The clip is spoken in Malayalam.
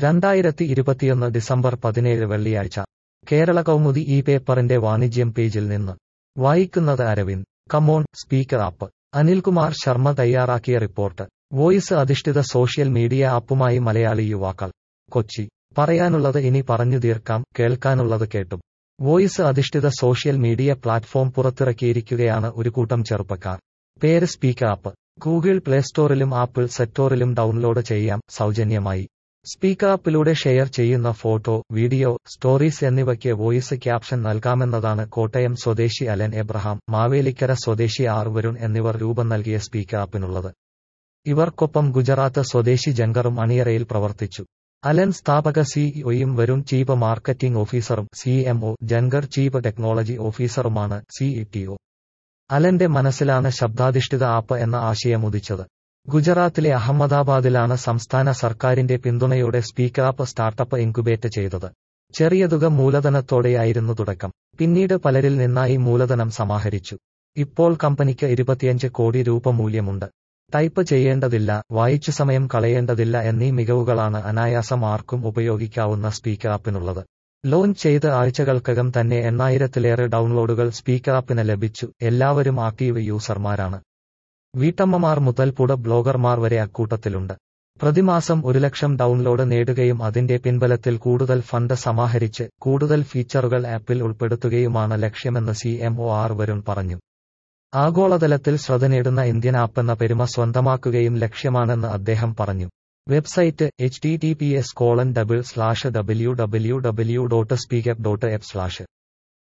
രണ്ടായിരത്തി ഇരുപത്തിയൊന്ന് ഡിസംബർ പതിനേഴ് വെള്ളിയാഴ്ച കേരള കൗമുദി ഈ പേപ്പറിന്റെ വാണിജ്യം പേജിൽ നിന്ന് വായിക്കുന്നത് Aravind come on speaker app Anilkumar Sharma തയ്യാറാക്കിയ റിപ്പോർട്ട് വോയിസ് അധിഷ്ഠിത സോഷ്യൽ മീഡിയ ആപ്പുമായി മലയാളി യുവാക്കൾ കൊച്ചി പറയാനുള്ളത് ഇനി പറഞ്ഞു തീർക്കാം കേൾക്കാനുള്ളത് കേട്ടും വോയിസ് അധിഷ്ഠിത സോഷ്യൽ മീഡിയ പ്ലാറ്റ്ഫോം പുറത്തിറക്കിയിരിക്കുകയാണ് ഒരു കൂട്ടം ചെറുപ്പക്കാർ പേര് സ്പീക്കർ ആപ്പ് ഗൂഗിൾ പ്ലേ സ്റ്റോറിലും ആപ്പിൾ സെറ്റോറിലും ഡൗൺലോഡ് ചെയ്യാം സൗജന്യമായി സ്പീക്കർ ആപ്പിലൂടെ ഷെയർ ചെയ്യുന്ന ഫോട്ടോ വീഡിയോ സ്റ്റോറീസ് എന്നിവയ്ക്ക് വോയിസ് ക്യാപ്ഷൻ നൽകാമെന്നതാണ് കോട്ടയം സ്വദേശി അലൻ എബ്രഹാം മാവേലിക്കര സ്വദേശി ആർ വരുൺ എന്നിവർ രൂപം നൽകിയ സ്പീക്കർ ആപ്പിനുള്ളത് ഇവർക്കൊപ്പം ഗുജറാത്ത് സ്വദേശി ജങ്കറും അണിയറയിൽ പ്രവർത്തിച്ചു അലൻ സ്ഥാപക സിഇഒയും വരുൺ ചീഫ് മാർക്കറ്റിംഗ് ഓഫീസറും സിഎംഒ ജങ്കർ ചീഫ് ടെക്നോളജി ഓഫീസറുമാണ് സിഇടിഒ അലന്റെ മനസ്സിലാണ് ശബ്ദാധിഷ്ഠിത ആപ്പ് എന്ന ആശയം ഉദിച്ചത് ഗുജറാത്തിലെ അഹമ്മദാബാദിലാണ് സംസ്ഥാന സർക്കാരിന്റെ പിന്തുണയോടെ സ്പീക്കർ ആപ്പ് സ്റ്റാർട്ടപ്പ് ഇൻക്യുബേറ്റ് ചെയ്തത് ചെറിയ തുക മൂലധനത്തോടെയായിരുന്നു തുടക്കം പിന്നീട് പലരിൽ നിന്നായി മൂലധനം സമാഹരിച്ചു ഇപ്പോൾ കമ്പനിക്ക് ഇരുപത്തിയഞ്ച് കോടി രൂപ മൂല്യമുണ്ട് ടൈപ്പ് ചെയ്യേണ്ടതില്ല വായിച്ചു സമയം കളയേണ്ടതില്ല എന്നീ മികവുകളാണ് അനായാസം ആർക്കും ഉപയോഗിക്കാവുന്ന സ്പീക്കർ ആപ്പിനുള്ളത് ലോഞ്ച് ചെയ്ത് ആഴ്ചകൾക്കകം തന്നെ എണ്ണായിരത്തിലേറെ ഡൗൺലോഡുകൾ സ്പീക്കർ ആപ്പിന് ലഭിച്ചു എല്ലാവരും ആക്റ്റീവ് യൂസർമാരാണ് വീട്ടമ്മമാർ മുതൽ പുട ബ്ലോഗർമാർ വരെ അക്കൂട്ടത്തിലുണ്ട് പ്രതിമാസം ഒരു ലക്ഷം ഡൗൺലോഡ് നേടുകയും അതിന്റെ പിൻബലത്തിൽ കൂടുതൽ ഫണ്ട് സമാഹരിച്ച് കൂടുതൽ ഫീച്ചറുകൾ ആപ്പിൽ ഉൾപ്പെടുത്തുകയുമാണ് ലക്ഷ്യമെന്ന് C M O R Varun പറഞ്ഞു ആഗോളതലത്തിൽ ശ്രദ്ധ നേടുന്ന ഇന്ത്യൻ ആപ്പ് എന്ന പെരുമ സ്വന്തമാക്കുകയും ലക്ഷ്യമാണെന്ന് അദ്ദേഹം പറഞ്ഞു website H T T P S colon double slash W W W dot speaker dot app slash